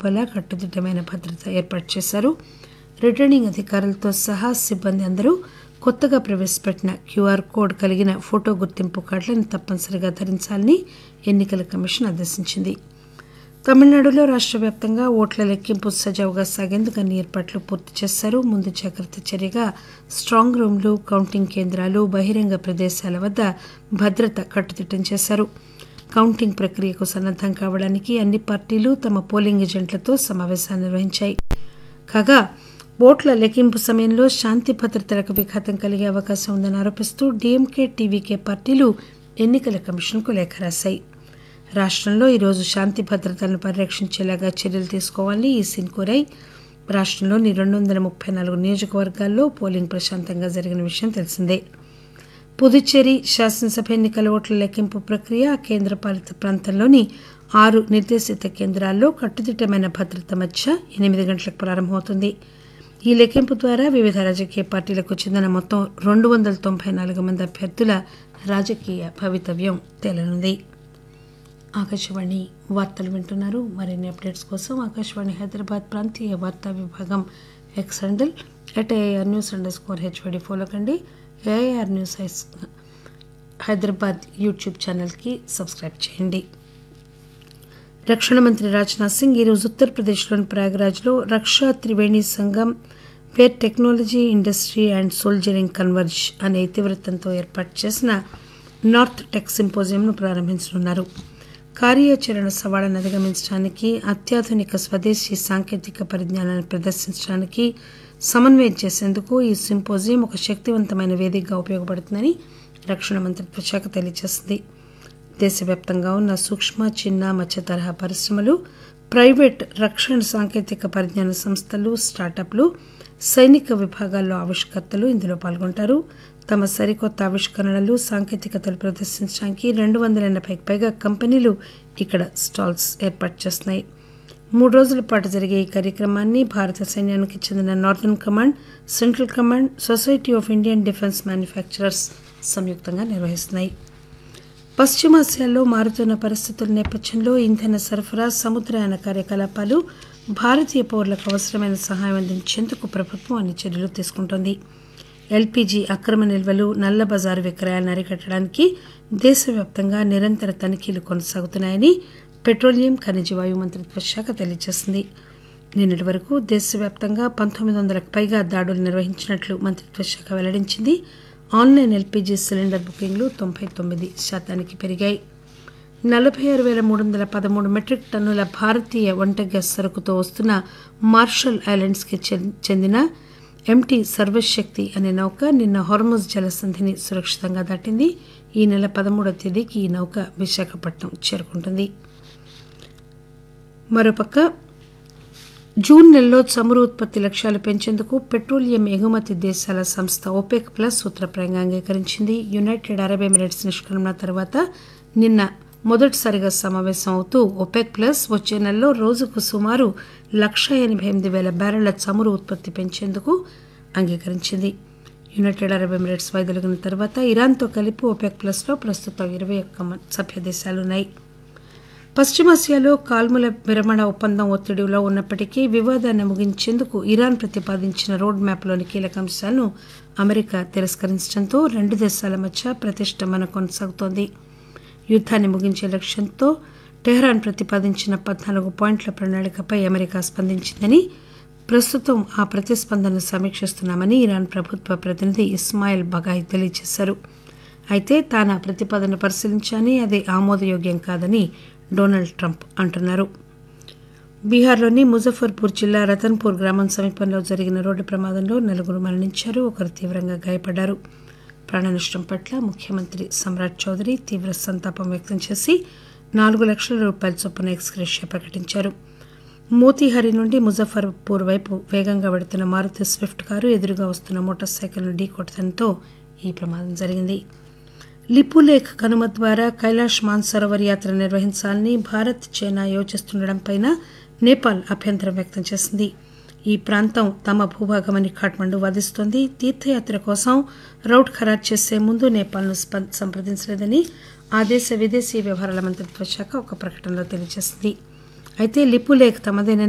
లోపల కట్టుదిట్టమైన భద్రత ఏర్పాటు చేశారు రిటర్నింగ్ అధికారులతో సహా సిబ్బంది అందరూ కొత్తగా ప్రవేశపెట్టిన క్యూఆర్ కోడ్ కలిగిన ఫోటో గుర్తింపు కార్డులను తప్పనిసరిగా ధరించాలని ఎన్నికల కమిషన్ ఆదేశించింది తమిళనాడులో రాష్ట్ర వ్యాప్తంగా ఓట్ల లెక్కింపు సజావుగా సాగేందుకు అన్ని ఏర్పాట్లు పూర్తి చేశారు ముందు జాగ్రత్త చర్యగా స్ట్రాంగ్ రూమ్లు కౌంటింగ్ కేంద్రాలు బహిరంగ ప్రదేశాల వద్ద భద్రత కట్టుదిట్టం చేశారు కౌంటింగ్ ప్రక్రియకు సన్నద్దం కావడానికి అన్ని పార్టీలు తమ పోలింగ్ ఏజెంట్లతో సమావేశాలు నిర్వహించాయి కాగా ఓట్ల లెక్కింపు సమయంలో శాంతి భద్రతలకు విఘాతం కలిగే అవకాశం ఉందని ఆరోపిస్తూ డీఎంకే టీవీకే పార్టీలు ఎన్నికల కమిషన్కు లేఖ రాశాయి రాష్ట్రంలో ఈరోజు శాంతి భద్రతలను పరిరక్షించేలాగా చర్యలు తీసుకోవాలని ఈసీని కోరాయి రాష్ట్రంలోని రెండు వందల ముప్పై నాలుగు నియోజకవర్గాల్లో పోలింగ్ ప్రశాంతంగా జరిగిన విషయం తెలిసిందే పుదుచ్చేరి శాసనసభ ఎన్నికల ఓట్ల లెక్కింపు ప్రక్రియ ఆ కేంద్రపాలిత ప్రాంతంలోని ఆరు నిర్దేశిత కేంద్రాల్లో కట్టుదిట్టమైన భద్రత మధ్య ఎనిమిది గంటలకు ప్రారంభమవుతుంది ఈ లెక్కింపు ద్వారా వివిధ రాజకీయ పార్టీలకు చెందిన మొత్తం రెండు వందల తొంభై నాలుగు మంది అభ్యర్థుల రాజకీయ భవితవ్యం తేలనుంది ఆకాశవాణి వార్తలు వింటున్నారు మరిన్ని అప్డేట్స్ కోసం ఆకాశవాణి హైదరాబాద్ ప్రాంతీయ వార్తా విభాగం X handle at AR news underscore HYD follow కండి ఏఆర్ న్యూస్ హైస్ హైదరాబాద్ యూట్యూబ్ ఛానల్కి సబ్స్క్రైబ్ చేయండి రక్షణ మంత్రి రాజ్నాథ్ సింగ్ ఈరోజు ఉత్తరప్రదేశ్లోని ప్రయాగ్రాజ్లో Raksha Triveni Sangam where technology industry and soldiering converge అనే ఇతివృత్తంతో ఏర్పాటు చేసిన నార్త్ టెక్ సింపోజియంను ప్రారంభించనున్నారు కార్యాచరణ సవాళ్లను అధిగమించడానికి అత్యాధునిక స్వదేశీ సాంకేతిక పరిజ్ఞానాన్ని ప్రదర్శించడానికి సమన్వయం చేసేందుకు ఈ సింపోజియం ఒక శక్తివంతమైన వేదికగా ఉపయోగపడుతుందని రక్షణ మంత్రిత్వ శాఖ తెలియజేసింది దేశవ్యాప్తంగా ఉన్న సూక్ష్మ చిన్న మధ్య తరహా పరిశ్రమలు ప్రైవేట్ రక్షణ సాంకేతిక పరిజ్ఞాన సంస్థలు స్టార్టప్లు సైనిక విభాగాల్లో ఆవిష్కర్తలు ఇందులో పాల్గొంటారు తమ సరికొత్త ఆవిష్కరణలు సాంకేతికతలు ప్రదర్శించడానికి రెండు వందల ఎనభైకి పైగా కంపెనీలు ఇక్కడ స్టాల్స్ ఏర్పాటు చేస్తున్నాయి మూడు రోజుల పాటు జరిగే ఈ కార్యక్రమాన్ని భారత సైన్యానికి చెందిన northern command central command society of Indian defence manufacturers సంయుక్తంగా నిర్వహిస్తున్నాయి పశ్చిమాసియాలో మారుతున్న పరిస్థితుల నేపథ్యంలో ఇంధన సరఫరా సముద్రయాన కార్యకలాపాలు భారతీయ పౌరులకు అవసరమైన సహాయం అందించేందుకు ప్రభుత్వం అన్ని చర్యలు తీసుకుంటోంది ఎల్పీజీ అక్రమ నిల్వలు నల్ల బజారు విక్రయాలను అరికట్టడానికి దేశవ్యాప్తంగా నిరంతర తనిఖీలు కొనసాగుతున్నాయని పెట్రోలియం ఖనిజ వాయు మంత్రిత్వ శాఖ తెలియజేసింది నిన్నటి వరకు దేశవ్యాప్తంగా పంతొమ్మిది వందలకు పైగా దాడులు నిర్వహించినట్లు మంత్రిత్వ శాఖ వెల్లడించింది ఆన్లైన్ ఎల్పీజీ సిలిండర్ బుకింగ్లు తొంభై తొమ్మిది శాతానికి పెరిగాయి నలభై ఆరు వేల మూడు వందల పదమూడు మెట్రిక్ టన్నుల భారతీయ వంట గ్యాస్ సరుకుతో వస్తున్న మార్షల్ ఐలాండ్స్కి చెందిన ఎంటీ సర్వశక్తి అనే నౌక నిన్న హార్మోజ్ జలసంధిని సురక్షితంగా దాటింది ఈ నెల పదమూడవ తేదీకి ఈ నౌక విశాఖపట్నం చేరుకుంటుంది మరోపక్క జూన్ నెలలో చమురు ఉత్పత్తి లక్ష్యాలు పెంచేందుకు పెట్రోలియం ఎగుమతి దేశాల సంస్థ ఒపెక్ ప్లస్ సూత్రప్రాయంగా అంగీకరించింది యునైటెడ్ అరబ్ ఎమిరేట్స్ నిష్క్రమణ తర్వాత నిన్న మొదటిసారిగా సమావేశం అవుతూ ఒపెక్ ప్లస్ వచ్చే నెలలో రోజుకు సుమారు లక్ష ఎనభై ఎనిమిది వేల బ్యారెళ్ల చమురు ఉత్పత్తి పెంచేందుకు అంగీకరించింది యునైటెడ్ అరబ్ ఎమిరేట్స్ వైదొలిగిన తర్వాత ఇరాన్తో కలిపి ఒపెక్ ప్లస్లో ప్రస్తుతం ఇరవై ఒక్క సభ్య దేశాలున్నాయి పశ్చిమాసియాలో కాల్ముల విరమణ ఒప్పందం ఒత్తిడిలో ఉన్నప్పటికీ వివాదాన్ని ముగించేందుకు ఇరాన్ ప్రతిపాదించిన రోడ్ మ్యాప్లోని కీలక అంశాలను అమెరికా తిరస్కరించడంతో రెండు దేశాల మధ్య ప్రతిష్టంభన కొనసాగుతోంది యుద్దాన్ని ముగించే లక్ష్యంతో టెహ్రాన్ ప్రతిపాదించిన పద్నాలుగు పాయింట్ల ప్రణాళికపై అమెరికా స్పందించిందని ప్రస్తుతం ఆ ప్రతిస్పందనను సమీక్షిస్తున్నామని ఇరాన్ ప్రభుత్వ ప్రతినిధి ఇస్మాయిల్ బగాయ్ తెలియజేశారు అయితే తాను ఆ ప్రతిపాదన పరిశీలించాని అది ఆమోదయోగ్యం కాదని డొనాల్డ్ ట్రంప్ అంటున్నారు బీహార్లోని ముజఫర్పూర్ జిల్లా రతన్పూర్ గ్రామం సమీపంలో జరిగిన రోడ్డు ప్రమాదంలో నలుగురు మరణించారు ఒకరు తీవ్రంగా గాయపడ్డారు ప్రాణనష్టం పట్ల ముఖ్యమంత్రి సమ్రాట్ చౌదరి తీవ్ర సంతాపం వ్యక్తం చేసి నాలుగు లక్షల రూపాయల చొప్పున ఎక్స్గ్రేషియా ప్రకటించారు మోతీహరి నుండి ముజఫర్పూర్ వైపు వేగంగా వెడుతున్న మారుతి స్విఫ్ట్ కారు ఎదురుగా వస్తున్న మోటార్ సైకిల్ను ఢీకొట్టడంతో ఈ ప్రమాదం జరిగింది లిపులేఖ్ కనుమ ద్వారా కైలాష్ మాన్సరోవర్ యాత్ర నిర్వహించాలని భారత్ చైనా యోచిస్తుండటంపై నేపాల్ అభ్యంతరం వ్యక్తం చేసింది ఈ ప్రాంతం తమ భూభాగమని ఖాట్మండు వాదిస్తోంది తీర్థయాత్ర కోసం రౌట్ ఖరారు చేసే ముందు నేపాల్ను సంప్రదించలేదని ఆ దేశ విదేశీ వ్యవహారాల మంత్రిత్వ శాఖ ఒక ప్రకటనలో తెలియజేసింది అయితే లిపులేఖ్ తమదేనని